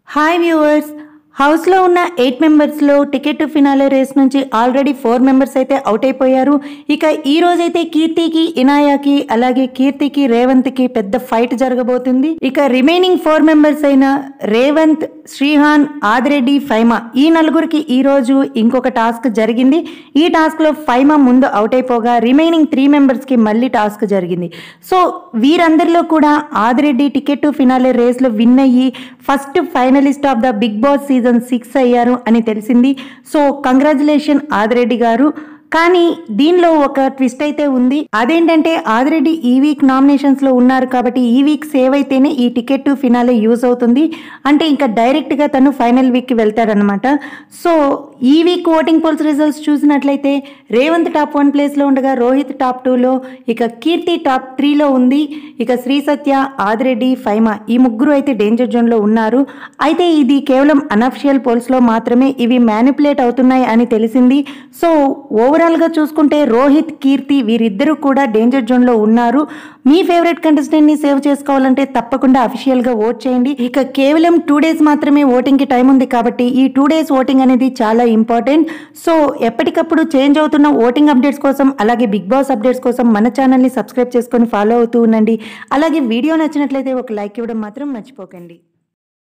hi viewers హౌస్లో ఉన్న eight మెంబర్స్లో టికెట్ టు ఫినాలే రేస్ నుంచి ఆల్రెడీ ఫోర్ మెంబర్స్ అయితే అవుట్ అయిపోయారు ఇక ఈ రోజైతే కీర్తికి ఇనాయాకి అలాగే కీర్తికి రేవంత్కి పెద్ద ఫైట్ జరగబోతుంది ఇక రిమైనింగ్ ఫోర్ మెంబర్స్ అయిన రేవంత్ శ్రీహాన్ ఆదిరెడ్డి ఫైమా ఈ నలుగురికి ఈ రోజు ఇంకొక టాస్క్ జరిగింది ఈ టాస్క్లో ఫైమా ముందు అవుట్ అయిపోగా రిమైనింగ్ త్రీ మెంబర్స్కి మళ్ళీ టాస్క్ జరిగింది సో వీరందరిలో కూడా ఆదిరెడ్డి టికెట్ టు ఫినాలే రేస్లో విన్ అయ్యి first finalist of the Bigg Boss season six అయ్యారు అని తెలిసింది సో కంగ్రాచులేషన్ ఆదిరెడ్డి గారు కానీ దీనిలో ఒక ట్విస్ట్ అయితే ఉంది అదేంటంటే ఆదిరెడ్డి ఈ వీక్ నామినేషన్స్ లో ఉన్నారు కాబట్టి ఈ వీక్ సేవ్ అయితేనే ఈ టికెట్ టు ఫినాలే యూజ్ అవుతుంది అంటే ఇంకా డైరెక్ట్ గా తను ఫైనల్ వీక్ కి వెళ్తాడనమాట సో ఈ వీక్ ఓటింగ్ పోల్స్ రిజల్ట్స్ చూసినట్లయితే రేవంత్ టాప్ వన్ ప్లేస్ లో ఉండగా రోహిత్ టాప్ టూలో ఇక కీర్తి టాప్ త్రీలో ఉంది ఇక శ్రీ సత్య ఆదిరెడ్డి ఫైమా ఈ ముగ్గురు అయితే డేంజర్ జోన్ లో ఉన్నారు అయితే ఇది కేవలం అనఫిషియల్ పోల్స్ లో మాత్రమే ఇవి మ్యానిపులేట్ అవుతున్నాయి అని తెలిసింది సో ఓవరాల్ గా చూసుకుంటే రోహిత్ కీర్తి వీరిద్దరూ కూడా డేంజర్ జోన్ లో ఉన్నారు మీ ఫేవరెట్ కంటెస్టెంట్ ని సేవ్ చేసుకోవాలంటే తప్పకుండా అఫీషియల్ గా ఓట్ చేయండి ఇక కేవలం టూ డేస్ మాత్రమే ఓటింగ్ కి టైం ఉంది కాబట్టి ఈ టూ డేస్ ఓటింగ్ అనేది చాలా ఇంపార్టెంట్ సో ఎప్పటికప్పుడు చేంజ్ అవుతున్న ఓటింగ్ అప్డేట్స్ కోసం అలాగే బిగ్ బాస్ అప్డేట్స్ కోసం మన ఛానల్ ని సబ్స్క్రైబ్ చేసుకొని ఫాలో అవుతూ ఉండండి అలాగే వీడియో నచ్చినట్లయితే ఒక లైక్ ఇవ్వడం మాత్రం మర్చిపోకండి